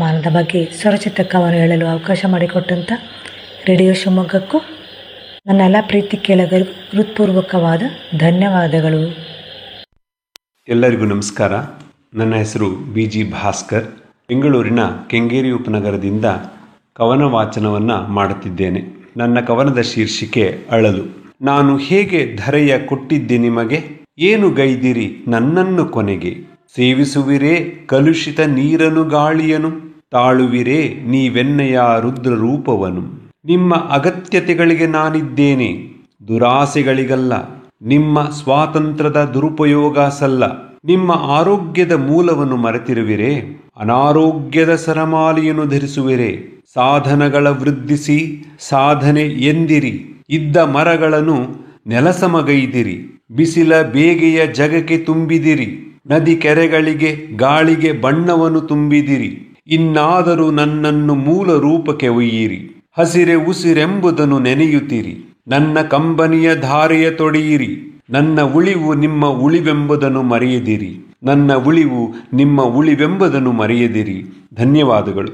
ಹವಾಮಾನದ ಬಗ್ಗೆ ಸ್ವರಚಿತ ಕವನ ಹೇಳಲು ಅವಕಾಶ ಮಾಡಿಕೊಟ್ಟಂಥ ರೇಡಿಯೋ ಶಿವಮೊಗ್ಗಕ್ಕೂ ನನ್ನ ಎಲ್ಲ ಪ್ರೀತಿ ಕೇಳಗರಿಗೂ ಹೃತ್ಪೂರ್ವಕವಾದ ಧನ್ಯವಾದಗಳು ಎಲ್ಲರಿಗೂ ನಮಸ್ಕಾರ ನನ್ನ ಹೆಸರು ಬಿ ಜಿ ಭಾಸ್ಕರ್ ಬೆಂಗಳೂರಿನ ಕೆಂಗೇರಿ ಉಪನಗರದಿಂದ ಕವನ ವಾಚನವನ್ನು ಮಾಡುತ್ತಿದ್ದೇನೆ ನನ್ನ ಕವನದ ಶೀರ್ಷಿಕೆ ಅಳಲು ನಾನು ಹೇಗೆ ಧರೆಯ ಕೊಟ್ಟಿದ್ದೆ ನಿಮಗೆ ಏನು ಗೈದಿರಿ ನನ್ನನ್ನು ಕೊನೆಗೆ ಸೇವಿಸುವಿರೇ ಕಲುಷಿತ ನೀರನು ಗಾಳಿಯನು ತಾಳುವಿರೇ ನೀವೆನ್ನೆಯ ರುದ್ರ ರೂಪವನು ನಿಮ್ಮ ಅಗತ್ಯತೆಗಳಿಗೆ ನಾನಿದ್ದೇನೆ ದುರಾಸೆಗಳಿಗಲ್ಲ ನಿಮ್ಮ ಸ್ವಾತಂತ್ರ್ಯದ ದುರುಪಯೋಗ ಸಲ್ಲ ನಿಮ್ಮ ಆರೋಗ್ಯದ ಮೂಲವನ್ನು ಮರೆತಿರುವಿರೇ ಅನಾರೋಗ್ಯದ ಸರಮಾಲಿಯನ್ನು ಧರಿಸುವಿರೇ ಸಾಧನಗಳ ವೃದ್ಧಿಸಿ ಸಾಧನೆ ಎಂದಿರಿ ಇದ್ದ ಮರಗಳನ್ನು ನೆಲಸಮಗೈದಿರಿ ಬಿಸಿಲ ಬೇಗೆಯ ಜಗಕ್ಕೆ ತುಂಬಿದಿರಿ ನದಿ ಕೆರೆಗಳಿಗೆ ಗಾಳಿಗೆ ಬಣ್ಣವನ್ನು ತುಂಬಿದಿರಿ ಇನ್ನಾದರೂ ನನ್ನನ್ನು ಮೂಲ ರೂಪಕ್ಕೆ ಒಯ್ಯಿರಿ ಹಸಿರೆ ಉಸಿರೆಂಬುದನ್ನು ನೆನೆಯುತ್ತೀರಿ ನನ್ನ ಕಂಬನಿಯ ಧಾರೆಯ ತೊಡೆಯಿರಿ ನನ್ನ ಉಳಿವು ನಿಮ್ಮ ಉಳಿವೆಂಬುದನ್ನು ಮರೆಯದಿರಿ ನನ್ನ ಉಳಿವು ನಿಮ್ಮ ಉಳಿವೆಂಬುದನ್ನು ಮರೆಯದಿರಿ ಧನ್ಯವಾದಗಳು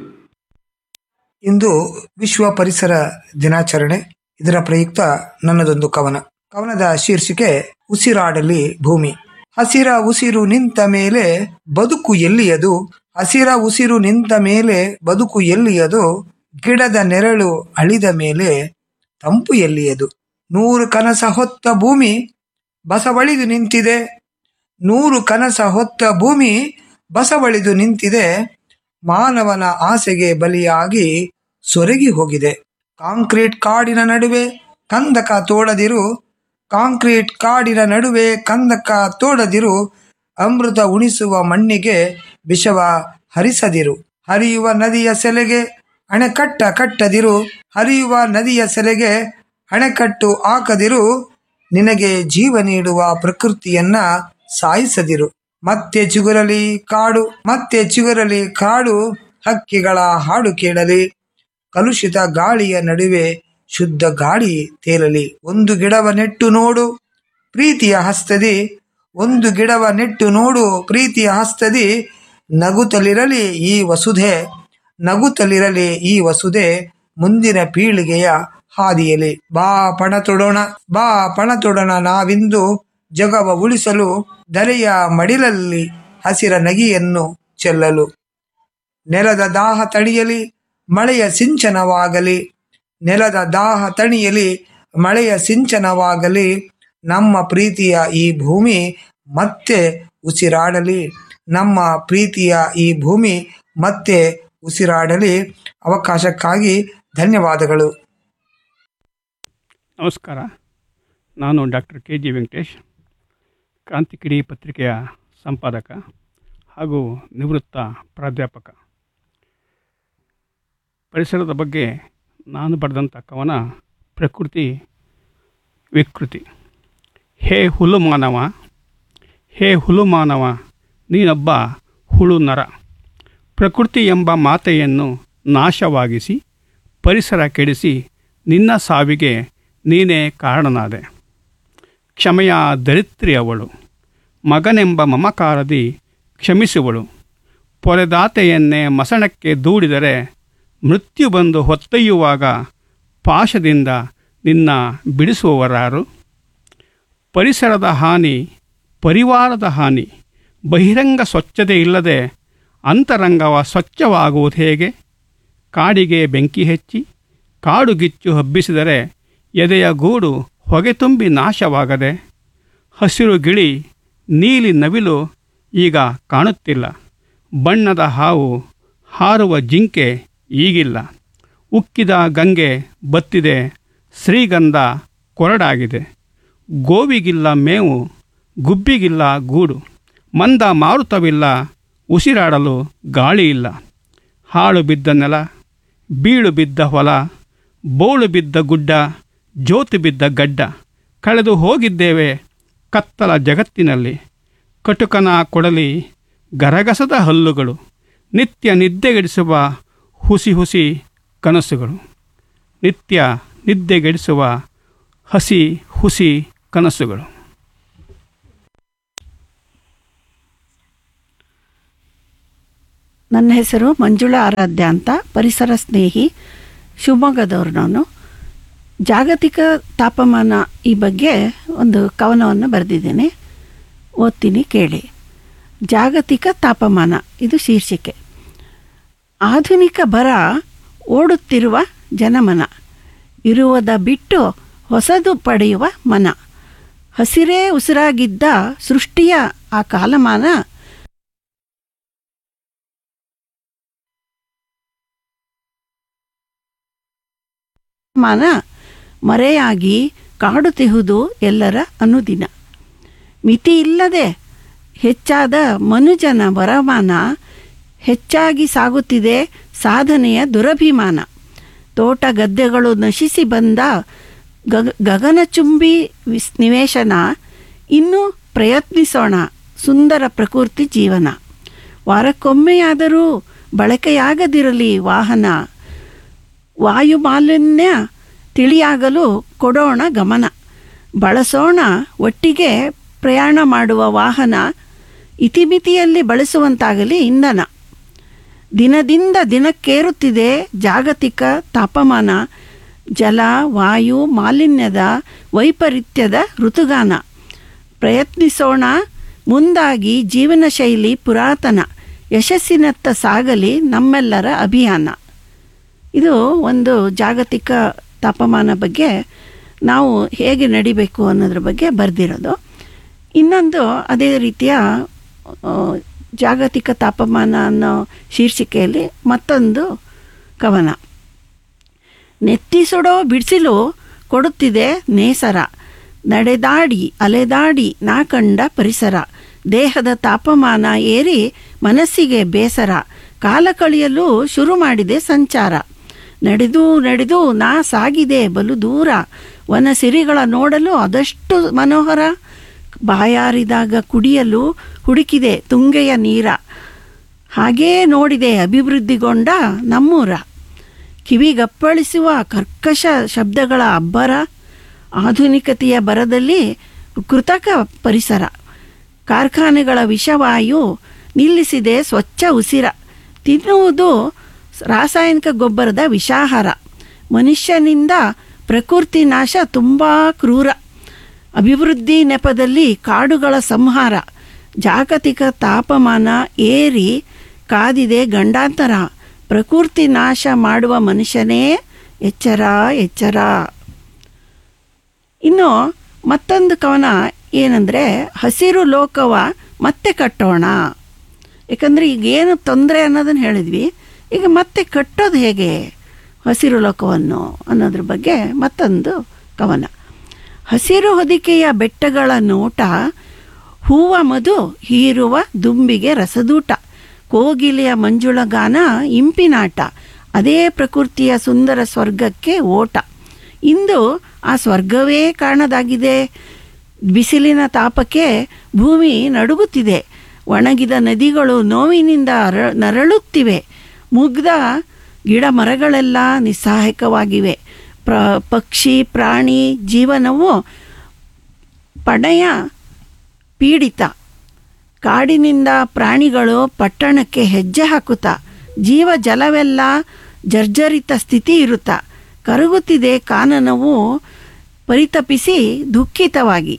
ಇಂದು ವಿಶ್ವ ಪರಿಸರ ದಿನಾಚರಣೆ ಇದರ ಪ್ರಯುಕ್ತ ನನ್ನದೊಂದು ಕವನ ಕವನದ ಶೀರ್ಷಿಕೆ ಉಸಿರಾಡಲಿ ಭೂಮಿ ಹಸಿರ ಉಸಿರು ನಿಂತ ಮೇಲೆ ಬದುಕು ಎಲ್ಲಿಯದು ಹಸಿರ ಉಸಿರು ನಿಂತ ಮೇಲೆ ಬದುಕು ಎಲ್ಲಿಯದು ಗಿಡದ ನೆರಳು ಅಳಿದ ಮೇಲೆ ತಂಪು ಎಲ್ಲಿಯದು ನೂರು ಕನಸ ಹೊತ್ತ ಭೂಮಿ ಬಸವಳಿದು ನಿಂತಿದೆ ನೂರು ಕನಸ ಹೊತ್ತ ಭೂಮಿ ಬಸವಳಿದು ನಿಂತಿದೆ ಮಾನವನ ಆಸೆಗೆ ಬಲಿಯಾಗಿ ಸೊರಗಿ ಹೋಗಿದೆ ಕಾಂಕ್ರೀಟ್ ಕಾಡಿನ ನಡುವೆ ಕಂದಕ ತೋಡದಿರು ಕಾಂಕ್ರೀಟ್ ಕಾಡಿನ ನಡುವೆ ಕಂದಕ ತೋಡದಿರು ಅಮೃತ ಉಣಿಸುವ ಮಣ್ಣಿಗೆ ವಿಷವ ಹರಿಸದಿರು ಹರಿಯುವ ನದಿಯ ಸೆಲೆಗೆ ಅಣೆಕಟ್ಟ ಕಟ್ಟದಿರು ಹರಿಯುವ ನದಿಯ ಸೆಲೆಗೆ ಅಣೆಕಟ್ಟು ಹಾಕದಿರು ನಿನಗೆ ಜೀವ ನೀಡುವ ಪ್ರಕೃತಿಯನ್ನ ಸಾಯಿಸದಿರು ಮತ್ತೆ ಚಿಗುರಲಿ ಕಾಡು ಮತ್ತೆ ಚಿಗುರಲಿ ಕಾಡು ಹಕ್ಕಿಗಳ ಹಾಡು ಕೇಳಲಿ ಕಲುಷಿತ ಗಾಳಿಯ ನಡುವೆ ಶುದ್ಧ ಗಾಳಿ ತೇಲಲಿ ಒಂದು ಗಿಡವ ನೆಟ್ಟು ನೋಡು ಪ್ರೀತಿಯ ಹಸ್ತದಿ ಒಂದು ಗಿಡವ ನೆಟ್ಟು ನೋಡು ಪ್ರೀತಿಯ ಹಸ್ತದಿ ನಗುತ್ತಲಿರಲಿ ಈ ವಸುಧೆ ನಗುತ್ತಲಿರಲಿ ಈ ವಸುಧೆ ಮುಂದಿನ ಪೀಳಿಗೆಯ ಹಾದಿಯಲಿ ಬಾ ಪಣ ತೊಡೋಣ ಬಾ ಪಣ ತೊಡೋಣ ನಾವಿಂದು ಜಗವ ಉಳಿಸಲು ಧರೆಯ ಮಡಿಲಲ್ಲಿ ಹಸಿರ ನಗಿಯನ್ನು ಚೆಲ್ಲಲು ನೆಲದ ದಾಹ ತಣಿಯಲಿ ಮಳೆಯ ಸಿಂಚನವಾಗಲಿ ನೆಲದ ದಾಹ ತಣಿಯಲಿ ಮಳೆಯ ಸಿಂಚನವಾಗಲಿ ನಮ್ಮ ಪ್ರೀತಿಯ ಈ ಭೂಮಿ ಮತ್ತೆ ಉಸಿರಾಡಲಿ ನಮ್ಮ ಪ್ರೀತಿಯ ಈ ಭೂಮಿ ಮತ್ತೆ ಉಸಿರಾಡಲಿ ಅವಕಾಶಕ್ಕಾಗಿ ಧನ್ಯವಾದಗಳು ನಮಸ್ಕಾರ ನಾನು doctor K G Venkatesh Krantikidi ಪತ್ರಿಕೆಯ ಸಂಪಾದಕ ಹಾಗೂ ನಿವೃತ್ತ ಪ್ರಾಧ್ಯಾಪಕ ಪರಿಸರದ ಬಗ್ಗೆ ನಾನು ಬರೆದಂಥ ಕವನ ಪ್ರಕೃತಿ ವಿಕೃತಿ ಹೇ ಹುಲು ಮಾನವ ಹೇ ಹುಲು ಮಾನವ ನೀನೊಬ್ಬ ಹುಳು ನರ ಪ್ರಕೃತಿ ಎಂಬ ಮಾತೆಯನ್ನು ನಾಶವಾಗಿಸಿ ಪರಿಸರ ಕೆಡಿಸಿ ನಿನ್ನ ಸಾವಿಗೆ ನೀನೇ ಕಾರಣನಾದೆ ಕ್ಷಮೆಯ ದರಿತ್ರಿ ಅವಳು ಮಗನೆಂಬ ಮಮಕಾರದಿ ಕ್ಷಮಿಸುವಳು ಪೊರೆದಾತೆಯನ್ನೇ ಮಸಣಕ್ಕೆ ದೂಡಿದರೆ ಮೃತ್ಯು ಬಂದು ಹೊತ್ತೊಯ್ಯುವಾಗ ಪಾಶದಿಂದ ನಿನ್ನ ಬಿಡಿಸುವವರಾರು ಪರಿಸರದ ಹಾನಿ ಪರಿವಾರದ ಹಾನಿ ಬಹಿರಂಗ ಸ್ವಚ್ಛತೆ ಇಲ್ಲದೆ ಅಂತರಂಗವ ಸ್ವಚ್ಛವಾಗುವುದು ಹೇಗೆ ಕಾಡಿಗೆ ಬೆಂಕಿ ಹೆಚ್ಚಿ ಕಾಡು ಗಿಚ್ಚು ಹಬ್ಬಿಸಿದರೆ ಎದೆಯ ಗೂಡು ಹೊಗೆ ತುಂಬಿ ನಾಶವಾಗದೆ ಹಸಿರು ಗಿಳಿ ನೀಲಿ ನವಿಲು ಈಗ ಕಾಣುತ್ತಿಲ್ಲ ಬಣ್ಣದ ಹಾವು ಹಾರುವ ಜಿಂಕೆ ಈಗಿಲ್ಲ ಉಕ್ಕಿದ ಗಂಗೆ ಬತ್ತಿದೆ ಶ್ರೀಗಂಧ ಕೊರಡಾಗಿದೆ ಗೋವಿಗಿಲ್ಲ ಮೇವು ಗುಬ್ಬಿಗಿಲ್ಲ ಗೂಡು ಮಂದ ಮಾರುತವಿಲ್ಲ ಉಸಿರಾಡಲು ಗಾಳಿ ಇಲ್ಲ ಹಾಳು ಬಿದ್ದ ನೆಲ ಬೀಳು ಬಿದ್ದ ಹೊಲ ಬೋಳು ಬಿದ್ದ ಗುಡ್ಡ ಜ್ಯೋತಿ ಬಿದ್ದ ಗಡ್ಡ ಕಳೆದು ಹೋಗಿದ್ದೇವೆ ಕತ್ತಲ ಜಗತ್ತಿನಲ್ಲಿ ಕಟುಕನ ಕೊಡಲಿ ಗರಗಸದ ಹಲ್ಲುಗಳು ನಿತ್ಯ ನಿದ್ದೆಗೆಡಿಸುವ ಹುಸಿ ಹುಸಿ ಕನಸುಗಳು ನಿತ್ಯ ನಿದ್ದೆಗೆಡಿಸುವ ಹಸಿ ಹುಸಿ ಕನಸುಗಳು ನನ್ನ ಹೆಸರು ಮಂಜುಳಾ ಆರಾಧ್ಯ ಅಂತ ಪರಿಸರ ಸ್ನೇಹಿ ಶಿವಮೊಗ್ಗದವ್ರು ನಾನು ಜಾಗತಿಕ ತಾಪಮಾನ ಈ ಬಗ್ಗೆ ಒಂದು ಕವನವನ್ನು ಬರೆದಿದ್ದೇನೆ ಓದ್ತೀನಿ ಕೇಳಿ ಜಾಗತಿಕ ತಾಪಮಾನ ಇದು ಶೀರ್ಷಿಕೆ ಆಧುನಿಕ ಬರ ಓಡುತ್ತಿರುವ ಜನಮನ ಇರುವುದ ಬಿಟ್ಟು ಹೊಸದು ಪಡೆಯುವ ಮನ ಹಸಿರೇ ಉಸಿರಾಗಿದ್ದ ಸೃಷ್ಟಿಯ ಆ ಕಾಲಮಾನ ಮಾನ ಮರೆಯಾಗಿ ಕಾಡುತ್ತಿಹುದು ಎಲ್ಲರ ಅನುದಿನ ಮಿತಿ ಇಲ್ಲದೆ ಹೆಚ್ಚಾದ ಮನುಜನ ವರಮಾನ ಹೆಚ್ಚಾಗಿ ಸಾಗುತ್ತಿದೆ ಸಾಧನೆಯ ದುರಭಿಮಾನ ತೋಟ ಗದ್ದೆಗಳು ನಶಿಸಿ ಬಂದ ಗಗ ಗಗನಚುಂಬಿ ವಿಸ್ ನಿವೇಶನ ಇನ್ನೂ ಪ್ರಯತ್ನಿಸೋಣ ಸುಂದರ ಪ್ರಕೃತಿ ಜೀವನ ವಾರಕ್ಕೊಮ್ಮೆಯಾದರೂ ಬಳಕೆಯಾಗದಿರಲಿ ವಾಹನ ವಾಯು ಮಾಲಿನ್ಯ ತಿಳಿಯಾಗಲು ಕೊಡೋಣ ಗಮನ ಬಳಸೋಣ ಒಟ್ಟಿಗೆ ಪ್ರಯಾಣ ಮಾಡುವ ವಾಹನ ಇತಿಮಿತಿಯಲ್ಲಿ ಬಳಸುವಂತಾಗಲಿ ಇಂಧನ ದಿನದಿಂದ ದಿನಕ್ಕೇರುತ್ತಿದೆ ಜಾಗತಿಕ ತಾಪಮಾನ ಜಲ ವಾಯು ಮಾಲಿನ್ಯದ ವೈಪರೀತ್ಯದ ಋತುಗಾನ ಪ್ರಯತ್ನಿಸೋಣ ಮುಂದಾಗಿ ಜೀವನ ಶೈಲಿ ಪುರಾತನ ಯಶಸ್ಸಿನತ್ತ ಸಾಗಲಿ ನಮ್ಮೆಲ್ಲರ ಅಭಿಯಾನ ಇದು ಒಂದು ಜಾಗತಿಕ ತಾಪಮಾನ ಬಗ್ಗೆ ನಾವು ಹೇಗೆ ನಡಿಬೇಕು ಅನ್ನೋದ್ರ ಬಗ್ಗೆ ಬರೆದಿರೋದು ಇನ್ನೊಂದು ಅದೇ ರೀತಿಯ ಆ, ಜಾಗತಿಕ ತಾಪಮಾನ ಅನ್ನೋ ಶೀರ್ಷಿಕೆಯಲ್ಲಿ ಮತ್ತೊಂದು ಕವನ ನೆತ್ತಿ ಸುಡೋ ಬಿಡಿಸಿಲು ಕೊಡುತ್ತಿದೆ ನೇಸರ ನಡೆದಾಡಿ ಅಲೆದಾಡಿ ನಾ ಕಂಡ ಪರಿಸರ ದೇಹದ ತಾಪಮಾನ ಏರಿ ಮನಸ್ಸಿಗೆ ಬೇಸರ ಕಾಲ ಕಳೆಯಲು ಶುರು ಮಾಡಿದೆ ಸಂಚಾರ ನಡೆದು ನಡೆದು ನಾ ಸಾಗಿದೆ ಬಲು ದೂರ ವನ ಸಿರಿಗಳ ನೋಡಲು ಅದಷ್ಟು ಮನೋಹರ ಬಾಯಾರಿದಾಗ ಕುಡಿಯಲು ಹುಡುಕಿದೆ ತುಂಗೆಯ ನೀರ ಹಾಗೇ ನೋಡಿದೆ ಅಭಿವೃದ್ಧಿಗೊಂಡ ನಮ್ಮೂರ ಕಿವಿಗಪ್ಪಳಿಸುವ ಕರ್ಕಶ ಶಬ್ದಗಳ ಅಬ್ಬರ ಆಧುನಿಕತೆಯ ಬರದಲ್ಲಿ ಕೃತಕ ಪರಿಸರ ಕಾರ್ಖಾನೆಗಳ ವಿಷವಾಯು ನಿಲ್ಲಿಸಿದೆ ಸ್ವಚ್ಛ ಉಸಿರ ತಿನ್ನುವುದು ರಾಸಾಯನಿಕ ಗೊಬ್ಬರದ ವಿಷಾಹಾರ ಮನುಷ್ಯನಿಂದ ಪ್ರಕೃತಿ ನಾಶ ತುಂಬ ಕ್ರೂರ ಅಭಿವೃದ್ಧಿ ನೆಪದಲ್ಲಿ ಕಾಡುಗಳ ಸಂಹಾರ ಜಾಗತಿಕ ತಾಪಮಾನ ಏರಿ ಕಾದಿದೆ ಗಂಡಾಂತರ ಪ್ರಕೃತಿ ನಾಶ ಮಾಡುವ ಮನುಷ್ಯನೇ ಎಚ್ಚರ ಎಚ್ಚರ ಇನ್ನು ಮತ್ತೊಂದು ಕವನ ಏನಂದರೆ ಹಸಿರು ಲೋಕವ ಮತ್ತೆ ಕಟ್ಟೋಣ ಯಾಕಂದರೆ ಈಗ ಏನು ತೊಂದರೆ ಅನ್ನೋದನ್ನು ಹೇಳಿದ್ವಿ ಈಗ ಮತ್ತೆ ಕಟ್ಟೋದು ಹೇಗೆ ಹಸಿರು ಲೋಕವನ್ನು ಅನ್ನೋದ್ರ ಬಗ್ಗೆ ಮತ್ತೊಂದು ಕವನ ಹಸಿರು ಹೊದಿಕೆಯ ಬೆಟ್ಟಗಳ ನೋಟ ಹೂವ ಮಧು ಹೀರುವ ದುಂಬಿಗೆ ರಸದೂಟ ಕೋಗಿಲೆಯ ಮಂಜುಳಗಾನ ಇಂಪಿನಾಟ ಅದೇ ಪ್ರಕೃತಿಯ ಸುಂದರ ಸ್ವರ್ಗಕ್ಕೆ ಓಟ ಇಂದು ಆ ಸ್ವರ್ಗವೇ ಕಾಣದಾಗಿದೆ ಬಿಸಿಲಿನ ತಾಪಕ್ಕೆ ಭೂಮಿ ನಡುಗುತ್ತಿದೆ ಒಣಗಿದ ನದಿಗಳು ನೋವಿನಿಂದ ಅರ- ನರಳುತ್ತಿವೆ ಮುಗ್ಧ ಗಿಡ ಮರಗಳೆಲ್ಲ ನಿಸ್ಸಹಾಯಕವಾಗಿವೆ ಪ್ರ ಪಕ್ಷಿ ಪ್ರಾಣಿ ಜೀವನವು ಪಣಯ ಪೀಡಿತ ಕಾಡಿನಿಂದ ಪ್ರಾಣಿಗಳು ಪಟ್ಟಣಕ್ಕೆ ಹೆಜ್ಜೆ ಹಾಕುತ್ತಾ ಜೀವ ಜಲವೆಲ್ಲ ಜರ್ಜರಿತ ಸ್ಥಿತಿ ಇರುತ್ತಾ ಕರಗುತ್ತಿದೆ ಕಾನನವು ಪರಿತಪಿಸಿ ದುಃಖಿತವಾಗಿ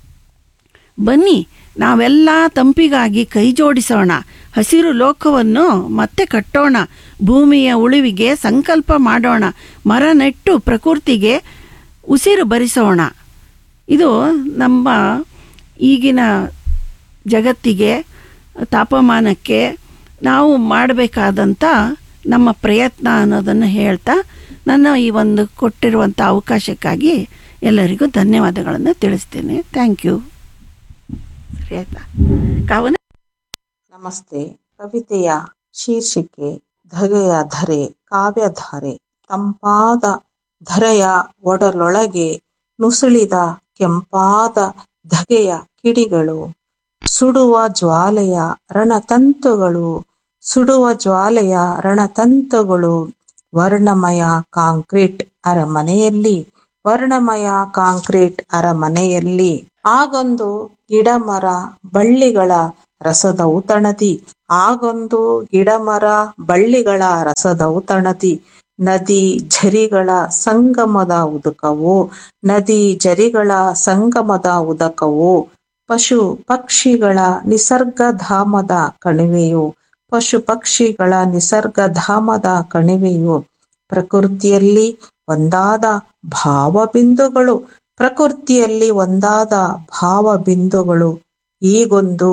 ಬನ್ನಿ ನಾವೆಲ್ಲ ತಂಪಿಗಾಗಿ ಕೈ ಜೋಡಿಸೋಣ ಹಸಿರು ಲೋಕವನ್ನು ಮತ್ತೆ ಕಟ್ಟೋಣ ಭೂಮಿಯ ಉಳಿವಿಗೆ ಸಂಕಲ್ಪ ಮಾಡೋಣ ಮರ ನೆಟ್ಟು ಪ್ರಕೃತಿಗೆ ಉಸಿರು ಭರಿಸೋಣ ಇದು ನಮ್ಮ ಈಗಿನ ಜಗತ್ತಿಗೆ ತಾಪಮಾನಕ್ಕೆ ನಾವು ಮಾಡಬೇಕಾದಂಥ ನಮ್ಮ ಪ್ರಯತ್ನ ಅನ್ನೋದನ್ನು ಹೇಳ್ತಾ ನನ್ನ ಈ ಒಂದು ಕೊಟ್ಟಿರುವಂಥ ಅವಕಾಶಕ್ಕಾಗಿ ಎಲ್ಲರಿಗೂ ಧನ್ಯವಾದಗಳನ್ನು ತಿಳಿಸ್ತೇನೆ ಥ್ಯಾಂಕ್ ಯು ಸರಿ ಆಯ್ತಾ ಕಾವನ ನಮಸ್ತೆ ಕವಿತೆಯ ಶೀರ್ಷಿಕೆ ಧಗೆಯ ಧರೆ ಕಾವ್ಯಧಾರೆ ತಂಪಾದ ಧರೆಯ ಒಡಲೊಳಗೆ ನುಸುಳಿದ ಕೆಂಪಾದ ಧಗೆಯ ಕಿಡಿಗಳು ಸುಡುವ ಜ್ವಾಲೆಯ ರಣತಂತುಗಳು ಸುಡುವ ಜ್ವಾಲೆಯ ರಣತಂತುಗಳು ವರ್ಣಮಯ ಕಾಂಕ್ರೀಟ್ ಅರಮನೆಯಲ್ಲಿ ವರ್ಣಮಯ ಕಾಂಕ್ರೀಟ್ ಅರಮನೆಯಲ್ಲಿ ಆಗೊಂದು ಗಿಡ ಮರ ಬಳ್ಳಿಗಳ ರಸದ ಔತಣದಿ ಆಗೊಂದು ಗಿಡಮರ ಬಳ್ಳಿಗಳ ರಸದವು ತಣತಿ ನದಿ ಝರಿಗಳ ಸಂಗಮದ ಉದಕವು ನದಿ ಝರಿಗಳ ಸಂಗಮದ ಉದಕವು ಪಶು ಪಕ್ಷಿಗಳ ನಿಸರ್ಗಧಾಮದ ಕಣಿವೆಯು ಪಶು ಪಕ್ಷಿಗಳ ನಿಸರ್ಗಧಾಮದ ಕಣಿವೆಯು ಪ್ರಕೃತಿಯಲ್ಲಿ ಒಂದಾದ ಭಾವಬಿಂದುಗಳು ಪ್ರಕೃತಿಯಲ್ಲಿ ಒಂದಾದ ಭಾವಬಿಂದುಗಳು ಈಗೊಂದು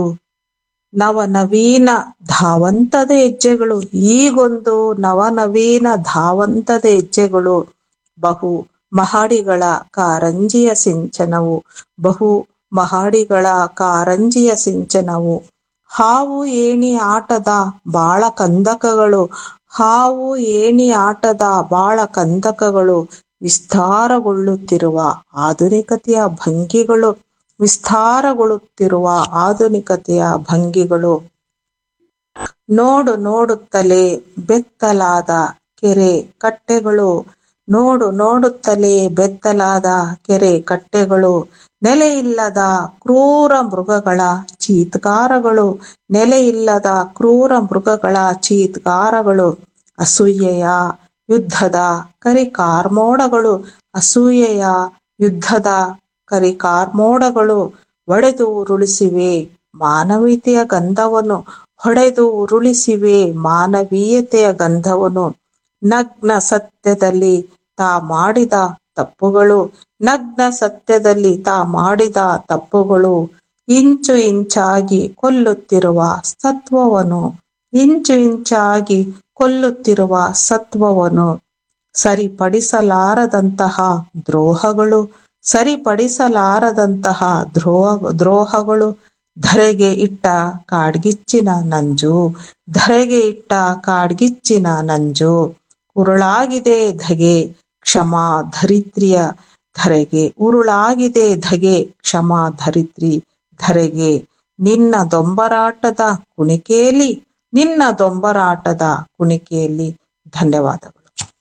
ನವನವೀನ ಧಾವಂತದ ಹೆಜ್ಜೆಗಳು ಈಗೊಂದು ನವನವೀನ ಧಾವಂತದ ಹೆಜ್ಜೆಗಳು ಬಹು ಮಹಡಿಗಳ ಕಾರಂಜಿಯ ಸಿಂಚನವು ಬಹು ಮಹಡಿಗಳ ಕಾರಂಜಿಯ ಸಿಂಚನವು ಹಾವು ಏಣಿ ಆಟದ ಬಾಳ ಕಂದಕಗಳು ಹಾವು ಏಣಿ ಆಟದ ಬಾಳ ಕಂದಕಗಳು ವಿಸ್ತಾರಗೊಳ್ಳುತ್ತಿರುವ ಆಧುನಿಕತೆಯ ಭಂಗಿಗಳು ವಿಸ್ತಾರಗೊಳ್ಳುತ್ತಿರುವ ಆಧುನಿಕತೆಯ ಭಂಗಿಗಳು ನೋಡು ನೋಡುತ್ತಲೇ ಬೆತ್ತಲಾದ ಕೆರೆ ಕಟ್ಟೆಗಳು ನೋಡು ನೋಡುತ್ತಲೇ ಬೆತ್ತಲಾದ ಕೆರೆ ಕಟ್ಟೆಗಳು ನೆಲೆಯಿಲ್ಲದ ಕ್ರೂರ ಮೃಗಗಳ ಚೀತ್ಕಾರಗಳು ನೆಲೆಯಿಲ್ಲದ ಕ್ರೂರ ಮೃಗಗಳ ಚೀತ್ಕಾರಗಳು ಅಸೂಯೆಯ ಯುದ್ಧದ ಕರಿಕಾರ್ಮೋಡಗಳು ಅಸೂಯೆಯ ಯುದ್ಧದ ಕರಿಕಾರ್ಮೋಡಗಳು ಒಡೆದು ಉರುಳಿಸಿವೆ ಮಾನವೀಯತೆಯ ಗಂಧವನ್ನು ಹೊಡೆದು ಉರುಳಿಸಿವೆ ಮಾನವೀಯತೆಯ ಗಂಧವನ್ನು ನಗ್ನ ಸತ್ಯದಲ್ಲಿ ತಾ ಮಾಡಿದ ತಪ್ಪುಗಳು ನಗ್ನ ಸತ್ಯದಲ್ಲಿ ತಾ ಮಾಡಿದ ತಪ್ಪುಗಳು ಇಂಚು ಇಂಚಾಗಿ ಕೊಲ್ಲುತ್ತಿರುವ ಸತ್ವವನ್ನು ಇಂಚು ಇಂಚಾಗಿ ಕೊಲ್ಲುತ್ತಿರುವ ಸತ್ವವನ್ನು ಸರಿಪಡಿಸಲಾರದಂತಹ ದ್ರೋಹಗಳು ಸರಿಪಡಿಸಲಾರದಂತಹ ದ್ರೋಹ ದ್ರೋಹಗಳು ಧರೆಗೆ ಇಟ್ಟ ಕಾಡ್ಗಿಚ್ಚಿನ ನಂಜು ಧರೆಗೆ ಇಟ್ಟ ಕಾಡ್ಗಿಚ್ಚಿನ ನಂಜು ಉರುಳಾಗಿದೆ ಧಗೆ ಕ್ಷಮಾ ಧರಿತ್ರಿಯ ಧರೆಗೆ ಉರುಳಾಗಿದೆ ಧಗೆ ಕ್ಷಮಾ ಧರಿತ್ರಿ ಧರೆಗೆ ನಿನ್ನ ದೊಂಬರಾಟದ ಕುಣಿಕೆಯಲ್ಲಿ ನಿನ್ನ ದೊಂಬರಾಟದ ಕುಣಿಕೆಯಲ್ಲಿ ಧನ್ಯವಾದಗಳು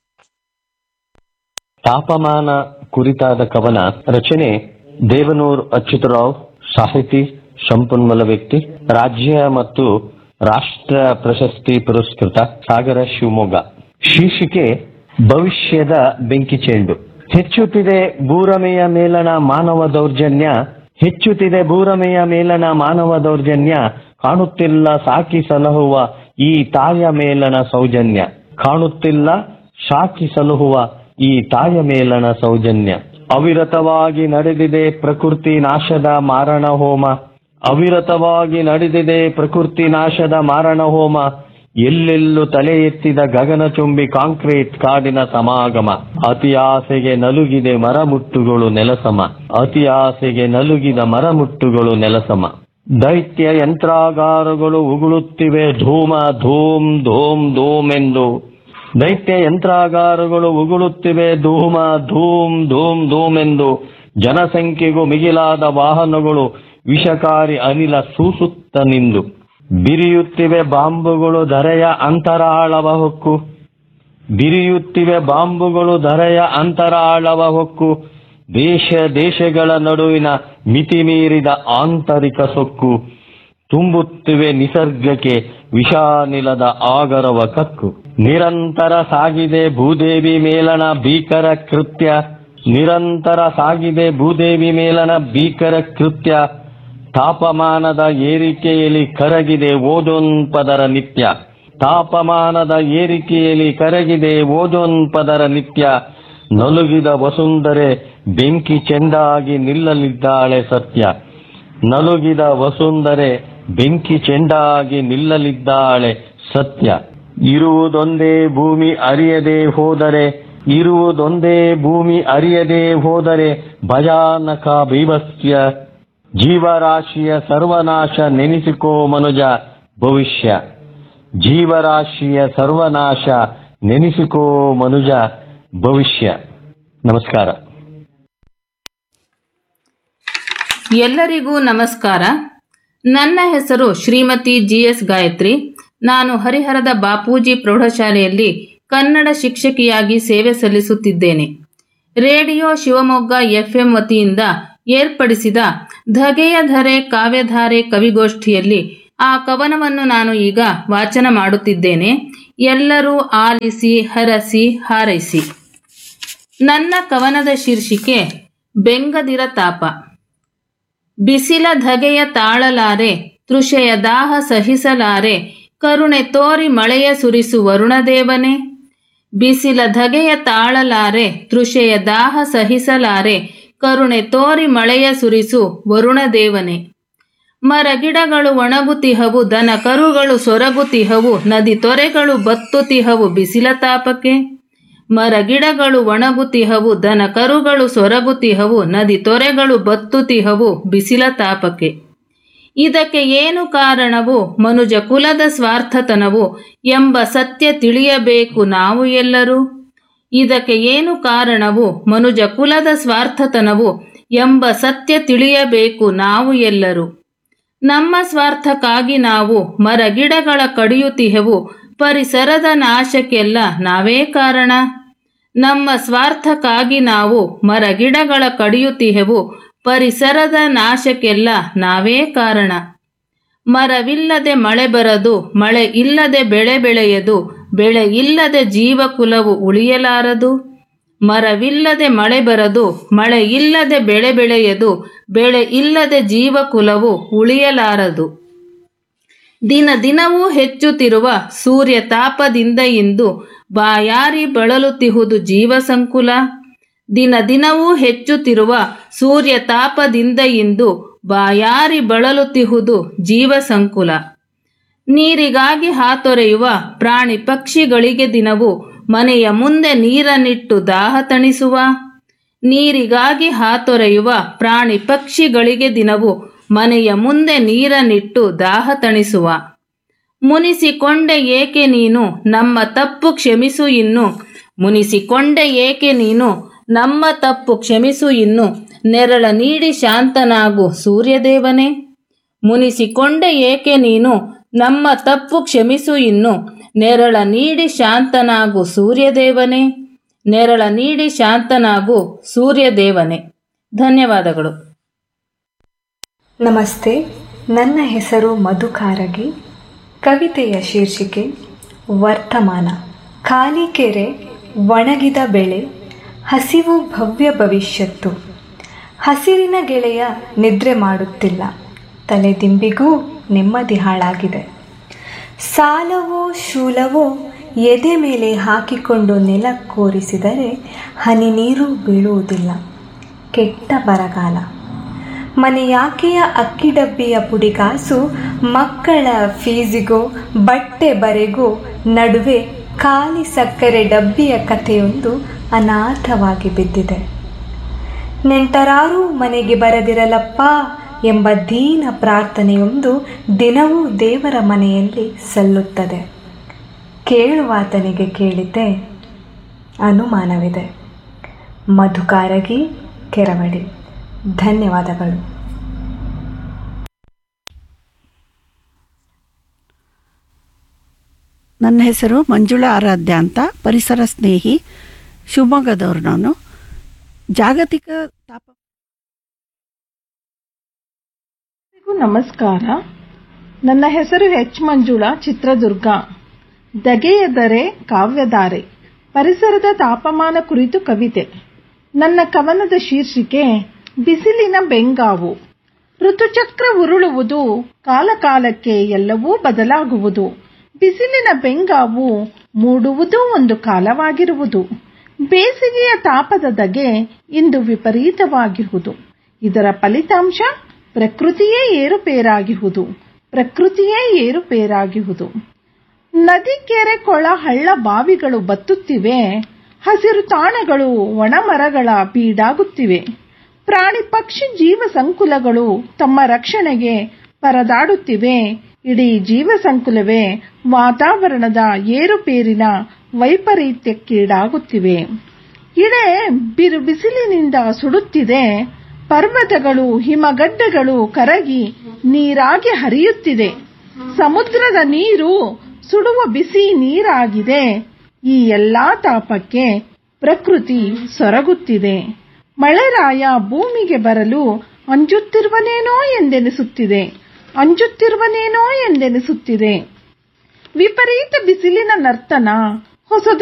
ತಾಪಮಾನ ಕುರಿತಾದ ಕವನ ರಚನೆ ದೇವನೂರ್ ಅಚ್ಯುತರಾವ್ ಸಾಹಿತಿ ಸಂಪನ್ಮೂಲ ವ್ಯಕ್ತಿ ರಾಜ್ಯ ಮತ್ತು ರಾಷ್ಟ್ರ ಪ್ರಶಸ್ತಿ ಪುರಸ್ಕೃತ ಸಾಗರ ಶಿವಮೊಗ್ಗ ಶೀರ್ಷಿಕೆ ಭವಿಷ್ಯದ ಬೆಂಕಿ ಚೆಂಡು ಹೆಚ್ಚುತ್ತಿದೆ ಭೂರಮೆಯ ಮೇಲನ ಮಾನವ ದೌರ್ಜನ್ಯ ಹೆಚ್ಚುತ್ತಿದೆ ಭೂರಮೆಯ ಮೇಲನ ಮಾನವ ದೌರ್ಜನ್ಯ ಕಾಣುತ್ತಿಲ್ಲ ಸಾಕಿ ಸಲಹುವ ಈ ತಾಯ ಮೇಲನ ಸೌಜನ್ಯ ಕಾಣುತ್ತಿಲ್ಲ ಸಾಕಿ ಸಲಹುವ ಈ ತಾಯ ಮೇಲನ ಸೌಜನ್ಯ ಅವಿರತವಾಗಿ ನಡೆದಿದೆ ಪ್ರಕೃತಿ ನಾಶದ ಮಾರಣ ಹೋಮ ಅವಿರತವಾಗಿ ನಡೆದಿದೆ ಪ್ರಕೃತಿ ನಾಶದ ಮಾರಣ ಹೋಮ ಎಲ್ಲೆಲ್ಲೂ ತಲೆ ಎತ್ತಿದ ಗಗನಚುಂಬಿ ಕಾಂಕ್ರೀಟ್ ಕಾಡಿನ ಸಮಾಗಮ ಅತಿ ಆಸೆಗೆ ನಲುಗಿದೆ ಮರಮುಟ್ಟುಗಳು ನೆಲಸಮ ಅತಿ ಆಸೆಗೆ ನಲುಗಿದ ಮರಮುಟ್ಟುಗಳು ನೆಲಸಮ ದೈತ್ಯ ಯಂತ್ರಾಗಾರಗಳು ಉಗುಳುತ್ತಿವೆ ಧೂಮ ಧೂಮ್ ಧೂಮ್ ಧೂಮ್ ಎಂದು ದೈತ್ಯ ಯಂತ್ರಾಗಾರಗಳು ಉಗುಳುತ್ತಿವೆ ಧೂಮ ಧೂಮ್ ಧೂಮ್ ಧೂಮ್ ಎಂದು ಜನಸಂಖ್ಯೆಗೂ ಮಿಗಿಲಾದ ವಾಹನಗಳು ವಿಷಕಾರಿ ಅನಿಲ ಸೂಸುತ್ತ ನಿಂದು ಬಿರಿಯುತ್ತಿವೆ ಬಾಂಬುಗಳು ಧರೆಯ ಅಂತರಾಳವ ಹೊಕ್ಕು ಬಿರಿಯುತ್ತಿವೆ ಬಾಂಬುಗಳು ಧರೆಯ ಅಂತರಾಳವ ಹೊಕ್ಕು ದೇಶ ದೇಶಗಳ ನಡುವಿನ ಮಿತಿ ಮೀರಿದ ಆಂತರಿಕ ಸೊಕ್ಕು ತುಂಬುತ್ತಿವೆ ನಿಸರ್ಗಕ್ಕೆ ವಿಷಾನಿಲದ ಆಗರವ ಕಕ್ಕು ನಿರಂತರ ಸಾಗಿದೆ ಭೂದೇವಿ ಮೇಲನ ಭೀಕರ ಕೃತ್ಯ ನಿರಂತರ ಸಾಗಿದೆ ಭೂದೇವಿ ಮೇಲನ ಭೀಕರ ಕೃತ್ಯ ತಾಪಮಾನದ ಏರಿಕೆಯಲ್ಲಿ ಕರಗಿದೆ ಓಜೋನ್ ಪದರ ನಿತ್ಯ ತಾಪಮಾನದ ಏರಿಕೆಯಲ್ಲಿ ಕರಗಿದೆ ಓಜೋನ್ ಪದರ ನಿತ್ಯ ನಲುಗಿದ ವಸುಂಧರೆ ಬೆಂಕಿ ಚೆಂಡಾಗಿ ನಿಲ್ಲಲಿದ್ದಾಳೆ ಸತ್ಯ ನಲುಗಿದ ವಸುಂಧರೆ ಬೆಂಕಿ ಚೆಂಡಾಗಿ ನಿಲ್ಲಲಿದ್ದಾಳೆ ಸತ್ಯ ಇರುವುದೊಂದೇ ಭೂಮಿ ಅರಿಯದೆ ಹೋದರೆ ಇರುವುದೊಂದೇ ಭೂಮಿ ಅರಿಯದೆ ಹೋದರೆ ಭಯಾನಕ ಬೀಭತ್ಸ್ಯ ಜೀವರಾಶಿಯ ಸರ್ವನಾಶ ನೆನೆಸಿಕೋ ಮನುಜ ಭವಿಷ್ಯ ಜೀವರಾಶಿಯ ಸರ್ವನಾಶ ನೆನೆಸಿಕೋ ಮನುಜ ಭವಿಷ್ಯ ನಮಸ್ಕಾರ ಎಲ್ಲರಿಗೂ ನಮಸ್ಕಾರ ನನ್ನ ಹೆಸರು ಶ್ರೀಮತಿ ಜಿ ಎಸ್ ಗಾಯತ್ರಿ ನಾನು ಹರಿಹರದ ಬಾಪೂಜಿ ಪ್ರೌಢಶಾಲೆಯಲ್ಲಿ ಕನ್ನಡ ಶಿಕ್ಷಕಿಯಾಗಿ ಸೇವೆ ಸಲ್ಲಿಸುತ್ತಿದ್ದೇನೆ ರೇಡಿಯೋ ಶಿವಮೊಗ್ಗ ಎಫ್ಎಂ ವತಿಯಿಂದ ಏರ್ಪಡಿಸಿದ ಧಗೆಯ ಧರೆ ಕಾವ್ಯಧಾರೆ ಕವಿಗೋಷ್ಠಿಯಲ್ಲಿ ಆ ಕವನವನ್ನು ನಾನು ಈಗ ವಾಚನ ಮಾಡುತ್ತಿದ್ದೇನೆ ಎಲ್ಲರೂ ಆಲಿಸಿ ಹರಸಿ ಹಾರೈಸಿ ನನ್ನ ಕವನದ ಶೀರ್ಷಿಕೆ ಬೆಂಗದಿರ ತಾಪ ಬಿಸಿಲ ಧಗೆಯ ತಾಳಲಾರೆ ತೃಷೆಯ ದಾಹ ಸಹಿಸಲಾರೆ ಕರುಣೆ ತೋರಿ ಮಳೆಯ ಸುರಿಸು ವರುಣದೇವನೇ ಬಿಸಿಲ ಧಗೆಯ ತಾಳಲಾರೆ ತೃಷೆಯ ದಾಹ ಸಹಿಸಲಾರೆ ಕರುಣೆ ತೋರಿ ಮಳೆಯ ಸುರಿಸು ವರುಣದೇವನೇ ಮರಗಿಡಗಳು ಒಣಗುತಿಹವು ದನ ಕರುಗಳು ಸೊರಗುತಿಹವು ನದಿ ತೊರೆಗಳು ಬತ್ತುತಿಹವು ಬಿಸಿಲ ತಾಪಕ್ಕೆ ಮರಗಿಡಗಳು ಒಣಗುತಿಹವು ದನ ಕರುಗಳು ಸೊರಗುತಿಹವು ನದಿ ತೊರೆಗಳು ಬತ್ತುತಿಹವು ಬಿಸಿಲ ತಾಪಕ್ಕೆ ಇದಕ್ಕೆ ಏನು ಕಾರಣವು ಮನುಜ ಕುಲದ ಸ್ವಾರ್ಥತನವು ಎಂಬ ಸತ್ಯ ತಿಳಿಯಬೇಕು ನಾವು ಎಲ್ಲರೂ ಇದಕ್ಕೆ ಏನು ಕಾರಣವು ಮನುಜ ಕುಲದ ಸ್ವಾರ್ಥತನವು ಎಂಬ ಸತ್ಯ ತಿಳಿಯಬೇಕು ನಾವು ಎಲ್ಲರೂ ನಮ್ಮ ಸ್ವಾರ್ಥಕ್ಕಾಗಿ ನಾವು ಮರಗಿಡಗಳ ಕಡಿಯುತ್ತಿಹೆವು ಪರಿಸರದ ನಾಶಕ್ಕೆಲ್ಲ ನಾವೇ ಕಾರಣ ನಮ್ಮ ಸ್ವಾರ್ಥಕ್ಕಾಗಿ ನಾವು ಮರಗಿಡಗಳ ಕಡಿಯುತ್ತಿಹೆವು ಪರಿಸರದ ನಾಶಕ್ಕೆಲ್ಲ ನಾವೇ ಕಾರಣ ಮರವಿಲ್ಲದೆ ಮಳೆ ಬರದು ಮಳೆ ಇಲ್ಲದೆ ಬೆಳೆ ಬೆಳೆಯದು ಬೆಳೆ ಇಲ್ಲದೆ ಜೀವಕುಲವು ಉಳಿಯಲಾರದು ಮರವಿಲ್ಲದೆ ಮಳೆ ಬರದು ಮಳೆ ಇಲ್ಲದೆ ಬೆಳೆ ಬೆಳೆಯದು ಬೆಳೆ ಇಲ್ಲದೆ ಜೀವಕುಲವು ಉಳಿಯಲಾರದು ದಿನ ದಿನವೂ ಹೆಚ್ಚುತ್ತಿರುವ ಸೂರ್ಯ ತಾಪದಿಂದ ಇಂದು ಬಾಯಾರಿ ಬಳಲುತ್ತಿಹುದು ಜೀವ ಸಂಕುಲ ದಿನ ದಿನವೂ ಹೆಚ್ಚುತ್ತಿರುವ ಸೂರ್ಯ ತಾಪದಿಂದ ಇಂದು ಬಾಯಾರಿ ಬಳಲುತ್ತಿಹುದು ಜೀವ ಸಂಕುಲ ನೀರಿಗಾಗಿ ಹಾತೊರೆಯುವ ಪ್ರಾಣಿ ಪಕ್ಷಿಗಳಿಗೆ ದಿನವೂ ಮನೆಯ ಮುಂದೆ ನೀರನ್ನಿಟ್ಟು ದಾಹ ತಣಿಸುವ ನೀರಿಗಾಗಿ ಹಾತೊರೆಯುವ ಪ್ರಾಣಿ ಪಕ್ಷಿಗಳಿಗೆ ದಿನವೂ ಮನೆಯ ಮುಂದೆ ನೀರನ್ನಿಟ್ಟು ದಾಹ ತಣಿಸುವ ಮುನಿಸಿಕೊಂಡೆ ಏಕೆ ನೀನು ನಮ್ಮ ತಪ್ಪು ಕ್ಷಮಿಸು ಇನ್ನು ಮುನಿಸಿಕೊಂಡೆ ಏಕೆ ನೀನು ನಮ್ಮ ತಪ್ಪು ಕ್ಷಮಿಸು ಇನ್ನು ನೆರಳ ನೀಡಿ ಶಾಂತನಾಗು ಸೂರ್ಯದೇವನೇ ಮುನಿಸಿಕೊಂಡೆ ಏಕೆ ನೀನು ನಮ್ಮ ತಪ್ಪು ಕ್ಷಮಿಸು ಇನ್ನು ನೆರಳ ನೀಡಿ ಶಾಂತನಾಗು ಸೂರ್ಯದೇವನೇ ನೆರಳ ನೀಡಿ ಶಾಂತನಾಗು ಸೂರ್ಯದೇವನೇ ಧನ್ಯವಾದಗಳು ನಮಸ್ತೆ ನನ್ನ ಹೆಸರು ಮಧುಕಾರಗಿ ಕವಿತೆಯ ಶೀರ್ಷಿಕೆ ವರ್ತಮಾನ ಖಾಲಿ ಕೆರೆ ಒಣಗಿದ ಬೆಳೆ ಹಸಿವು ಭವ್ಯ ಭವಿಷ್ಯತ್ತು ಹಸಿರಿನ ಗೆಳೆಯ ನಿದ್ರೆ ಮಾಡುತ್ತಿಲ್ಲ ತಲೆದಿಂಬಿಗೂ ನೆಮ್ಮದಿ ಹಾಳಾಗಿದೆ ಸಾಲವೋ ಶೂಲವೋ ಎದೆ ಮೇಲೆ ಹಾಕಿಕೊಂಡು ನೆಲ ಕೋರಿಸಿದರೆ ಹನಿ ನೀರು ಬೀಳುವುದಿಲ್ಲ ಕೆಟ್ಟ ಬರಗಾಲ ಮನೆಯಾಕೆಯ ಅಕ್ಕಿ ಡಬ್ಬಿಯ ಪುಡಿಕಾಸು ಮಕ್ಕಳ ಫೀಸಿಗೋ ಬಟ್ಟೆ ಬರೆಗೂ ನಡುವೆ ಖಾಲಿ ಸಕ್ಕರೆ ಡಬ್ಬಿಯ ಕಥೆಯೊಂದು ಅನಾಥವಾಗಿ ಬಿದ್ದಿದೆ ನೆಂಟರಾರೂ ಮನೆಗೆ ಬರದಿರಲಪ್ಪ ಎಂಬ ದೀನ ಪ್ರಾರ್ಥನೆಯೊಂದು ದಿನವೂ ದೇವರ ಮನೆಯಲ್ಲಿ ಸಲ್ಲುತ್ತದೆ ಕೇಳುವಾತನಿಗೆ ಕೇಳಿದ್ದೆ ಅನುಮಾನವಿದೆ ಮಧುಕಾರಗಿ ಕೆರವಡಿ ಧನ್ಯವಾದಗಳು ನನ್ನ ಹೆಸರು ಮಂಜುಳಾ ಆರಾಧ್ಯ ಅಂತ ಪರಿಸರ ಸ್ನೇಹಿ ಶಿವಮೊಗ್ಗದವ್ರು ನಾನು ಜಾಗತಿಕ ತಾಪ ಎಲ್ರಿಗೂ ನಮಸ್ಕಾರ ನನ್ನ ಹೆಸರು ಎಚ್ ಮಂಜುಳಾ ಚಿತ್ರದುರ್ಗ ದಗೆಯದರೆ ಕಾವ್ಯಧಾರೆ ಪರಿಸರದ ತಾಪಮಾನ ಕುರಿತು ಕವಿತೆ ನನ್ನ ಕವನದ ಶೀರ್ಷಿಕೆ ಬಿಸಿಲಿನ ಬೆಂಗಾವು ಋತುಚಕ್ರ ಉರುಳುವುದು ಕಾಲಕಾಲಕ್ಕೆ ಎಲ್ಲವೂ ಬದಲಾಗುವುದು ಬಿಸಿಲಿನ ಬೆಂಗಾವು ಮೂಡುವುದು ಒಂದು ಕಾಲವಾಗಿರುವುದು ಬೇಸಿಗೆಯ ತಾಪದ ದಗೆ ಇಂದು ವಿಪರೀತವಾಗಿರುವುದು ಇದರ ಫಲಿತಾಂಶ ಪ್ರಕೃತಿಯೇ ಏರುಪೇರಾಗಿಹುದು ಪ್ರಕೃತಿಯೇ ಏರುಪೇರಾಗಿಹುದು ನದಿ ಕೆರೆ ಕೊಳ ಹಳ್ಳ ಬಾವಿಗಳು ಬತ್ತುತ್ತಿವೆ ಹಸಿರು ತಾಣಗಳು ಒಣಮರಗಳ ಬೀಡಾಗುತ್ತಿವೆ ಪ್ರಾಣಿ ಪಕ್ಷಿ ಜೀವ ಸಂಕುಲಗಳು ತಮ್ಮ ರಕ್ಷಣೆಗೆ ಪರದಾಡುತ್ತಿವೆ ಇಡೀ ಜೀವ ಸಂಕುಲವೇ ವಾತಾವರಣದ ಏರುಪೇರಿನ ವೈಪರೀತ್ಯಕ್ಕೀಡಾಗುತ್ತಿವೆ ಇಳೆ ಬಿರು ಬಿಸಿಲಿನಿಂದ ಸುಡುತ್ತಿದೆ ಪರ್ವತಗಳು ಹಿಮಗಡ್ಡೆಗಳು ಕರಗಿ ನೀರಾಗಿ ಹರಿಯುತ್ತಿದೆ ಸಮುದ್ರದ ನೀರು ಸುಡುವ ಬಿಸಿ ನೀರಾಗಿದೆ ಈ ಎಲ್ಲಾ ತಾಪಕ್ಕೆ ಪ್ರಕೃತಿ ಸೊರಗುತ್ತಿದೆ ಮಳೆರಾಯ ಭೂಮಿಗೆ ಬರಲು ಅಂಜುತ್ತಿರುವನೇನೋ ಎಂದೆನಿಸುತ್ತಿದೆ ಅಂಜುತ್ತಿರುವನೇನೋ ಎಂದೆನಿಸುತ್ತಿದೆ ವಿಪರೀತ ಬಿಸಿಲಿನ ನರ್ತನ ಹೊಸದ